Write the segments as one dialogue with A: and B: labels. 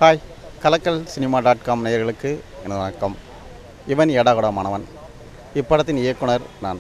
A: hi கலக்கல் cinema dot com நேயர்களுக்கு எனது வணக்கம் இவன் ஏடாகுடா மாணவன் இப்படத்தின் இயக்குனர் நான்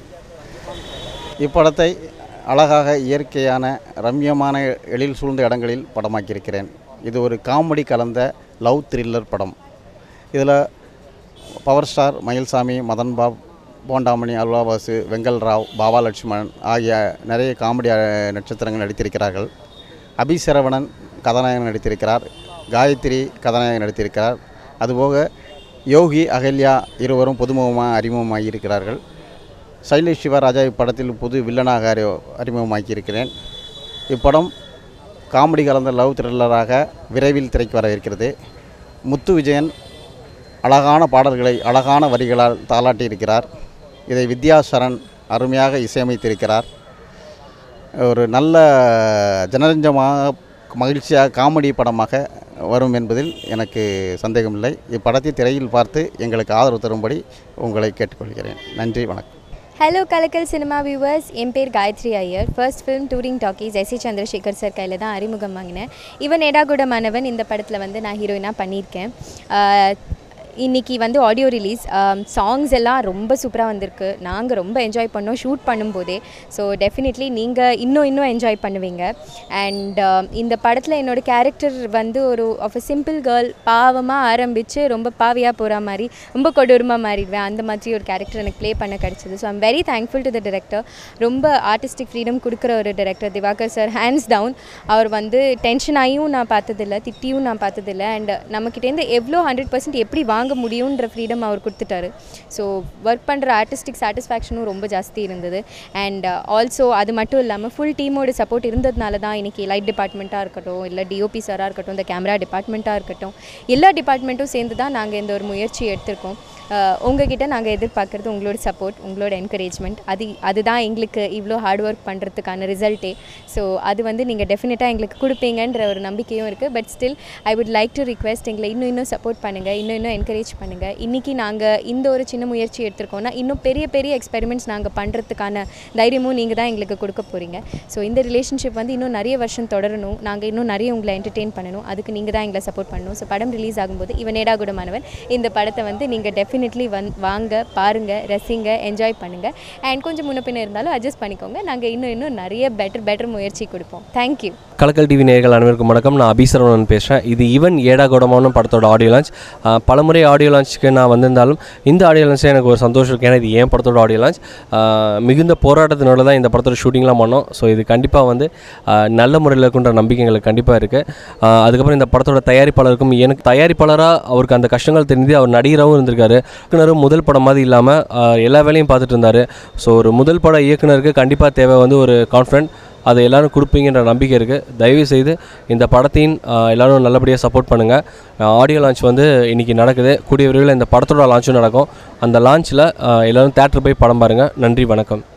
A: இப்படத்தை அழகாக இயற்கையான ரம்யமான எழில் சூழ்ந்த இடங்களில் படமாக்கியிருக்கிறேன் இது ஒரு காமெடி கலந்த லவ் த்ரில்லர் படம் இதில் power star Mayilsamy Madhan Bob Bondamani Alwavasu Vengal Rao Baba Lakshmanan ஆகிய நிறைய காமெடி அஹ், நட்சத்திரங்கள் நடித்திருக்கிறார்கள் அபிசரவணன் கதாநாயகன் நடித்திருக்கிறார் காயத்ரி கதாநாயகன் நடித்திருக்கிறார் அதுபோக யோகி அகல்யா இருவரும் புதுமுகமாக அறிமுகமாகி இருக்கிறார்கள் சைலேஷ் சிவராஜா இப்படத்தில் புது வில்லனாக அறி அறிமுகமாக்கியிருக்கிறேன் இப்படம் காமெடி கலந்த லவ் த்ரில்லராக விரைவில் திரைக்கு வர இருக்கிறது முத்து விஜயன் அழகான பாடல்களை அழகான வரிகளால் தாளாட்டியிருக்கிறார் இதை வித்யாசரண் அருமையாக இசையமைத்திருக்கிறார் ஒரு நல்ல ஜனரஞ்சமாக மகிழ்ச்சியாக காமெடி படமாக வரும் என்பதில் எனக்கு சந்தேகமில்லை இப்படத்தை திரையில் பார்த்து எங்களுக்கு ஆதரவு தரும்படி உங்களை கேட்டுக்கொள்கிறேன் நன்றி வணக்கம்
B: ஹலோ கலக்கல் சினிமா வியூவர்ஸ் என் பேர் Gayathri Iyer first film touring talkies S A Chandrasekhar sir கையில் தான் அறிமுகம் வாங்கினேன் இவன் எடாகுட மாணவன் இந்த படத்தில் வந்து நான் ஹீரோயினாக பண்ணியிருக்கேன் ஆஹ், இன்னைக்கு வந்து ஆடியோ ரிலீஸ் சாங்ஸ் எல்லாம் ரொம்ப சூப்பராக வந்திருக்கு நாங்கள் ரொம்ப என்ஜாய் பண்ணோம் ஷூட் பண்ணும்போதே ஸோ டெஃபினெட்லி நீங்கள் இன்னும் இன்னும் என்ஜாய் பண்ணுவீங்க அண்ட் இந்த படத்தில் என்னோட கேரக்டர் வந்து ஒரு ஆஃப் அ சிம்பிள் கேர்ள் பாவமாக ஆரம்பித்து ரொம்ப பாவியாக போகிற மாதிரி ரொம்ப கொடூரமாக மாறிடுவேன் அந்த மாதிரி ஒரு கேரக்டர் எனக்கு ப்ளே பண்ண கிடச்சிது so I'm very thankful to the director ரொம்ப ஆர்டிஸ்டிக் ஃப்ரீடம் கொடுக்குற ஒரு director Divakar sir hands down அவர் வந்து டென்ஷன் ஆகியும் நான் பார்த்ததில்ல திட்டியும் நான் பார்த்ததில்ல அண்ட் நம்மக்கிட்டேருந்து எவ்வளோ ஹண்ட்ரட் பர்சன்ட் எப்படி வாங்க முடியுன்ற ஃப்ரீடம் அவர் கொடுத்துட்டாரு ஸோ ஒர்க் பண்ணுற ஆர்டிஸ்டிக் சாட்டிஸ்ஃபேக்ஷனும் ரொம்ப ஜாஸ்தி இருந்தது அண்ட் ஆல்சோ அது மட்டும் இல்லாமல் ஃபுல் டீமோட சப்போர்ட் இருந்ததுனால தான் இன்றைக்கி லைட் டிபார்ட்மெண்ட்டாக இருக்கட்டும் இல்லை டிஓபி சாராக இருக்கட்டும் இந்த கேமரா டிபார்ட்மெண்ட்டாக இருக்கட்டும் எல்லா டிபார்ட்மெண்ட்டும் சேர்ந்து தான் நாங்கள் இந்த ஒரு முயற்சி எடுத்திருக்கோம் அஹ் உங்ககிட்ட நாங்கள் எதிர்பார்க்குறது உங்களோட சப்போர்ட் உங்களோட என்கரேஜ்மெண்ட் அது அதுதான் எங்களுக்கு இவ்வளோ ஹார்ட் ஒர்க் பண்ணுறதுக்கான ரிசல்ட்டே ஸோ அது வந்து நீங்கள் டெஃபினட்டாக எங்களுக்கு கொடுப்பீங்கன்ற ஒரு நம்பிக்கையும் இருக்குது but still I would like to request எங்களை இன்னும் இன்னும் சப்போர்ட் பண்ணுங்கள் இன்னும் இன்னும் என்கரேஜ் பண்ணுங்கள் இன்றைக்கி நாங்கள் இந்த ஒரு சின்ன முயற்சி எடுத்திருக்கோம்னா இன்னும் பெரிய பெரிய எக்ஸ்பெரிமெண்ட்ஸ் நாங்கள் பண்ணுறதுக்கான தைரியமும் நீங்கள் தான் எங்களுக்கு கொடுக்க போகிறீங்க ஸோ இந்த ரிலேஷன்ஷிப் வந்து இன்னும் நிறைய வருஷம் தொடரணும் நாங்கள் இன்னும் நிறைய உங்களை என்டர்டெயின் பண்ணணும் அதுக்கு நீங்கள் தான் எங்களை சப்போர்ட் பண்ணணும் ஸோ படம் ரிலீஸ் ஆகும்போது இவன் ஏடாகுடமானவன் இந்த படத்தை வந்து நீங்கள் டெஃபினெட்லி வந் வாங்க பாருங்கள் ரசிங்க என்ஜாய் பண்ணுங்கள் அண்ட் கொஞ்சம் முன்ன பின்ன இருந்தாலும் அட்ஜஸ்ட் பண்ணிக்கோங்க நாங்கள் இன்னும் இன்னும் நிறைய பெட்டர் பெட்டர் முயற்சி கொடுப்போம் தேங்க்யூ
C: கலக்கல் டிவி நேயர்கள் அனைவருக்கும் வணக்கம் நான் அபிசரவணன் பேசுகிறேன் இது ஈவன் ஏடாகோடமான படத்தோட ஆடியோ லான்ச் ஆஹ் பலமுறை ஆடியோ லான்ச்சுக்கு நான் வந்திருந்தாலும் இந்த ஆடியோ லான்ச்சில் எனக்கு ஒரு சந்தோஷம் இருக்குது ஏன்னா இது ஏன் படத்தோட ஆடியோ லான்ச் ஆஹ் மிகுந்த போராட்டத்தினால தான் இந்த படத்தோட ஷூட்டிங்லாம் பண்ணோம் ஸோ இது கண்டிப்பாக வந்து ஆஹ் நல்ல முறையில் இருக்குன்ற நம்பிக்கை எங்களுக்கு கண்டிப்பாக இருக்குது அதுக்கப்புறம் இந்த படத்தோட தயாரிப்பாளருக்கும் எனக்கு தயாரிப்பாளராக அவருக்கு அந்த கஷ்டங்கள் தெரிஞ்சு அவர் நடிகராகவும் இருந்திருக்காரு இயக்குனரும் முதல் படம் மாதிரி இல்லாமல் எல்லா வேலையும் பார்த்துட்டு இருந்தார் ஸோ ஒரு முதல் பட இயக்குனருக்கு கண்டிப்பாக தேவை வந்து ஒரு கான்ஃபிடென்ட் அதை எல்லாரும் கொடுப்பீங்கன்ற நம்பிக்கை இருக்குது தயவு செய்து இந்த படத்தின் ஆஹ், எல்லாரும் நல்லபடியாக சப்போர்ட் பண்ணுங்கள் ஆடியோ லான்ச் வந்து இன்றைக்கி நடக்குது கூடிய விரைவில் இந்த படத்தோட லான்ச்சும் நடக்கும் அந்த லான்ச்சில் எல்லோரும் தேட்டர் போய் படம் பாருங்கள் நன்றி வணக்கம்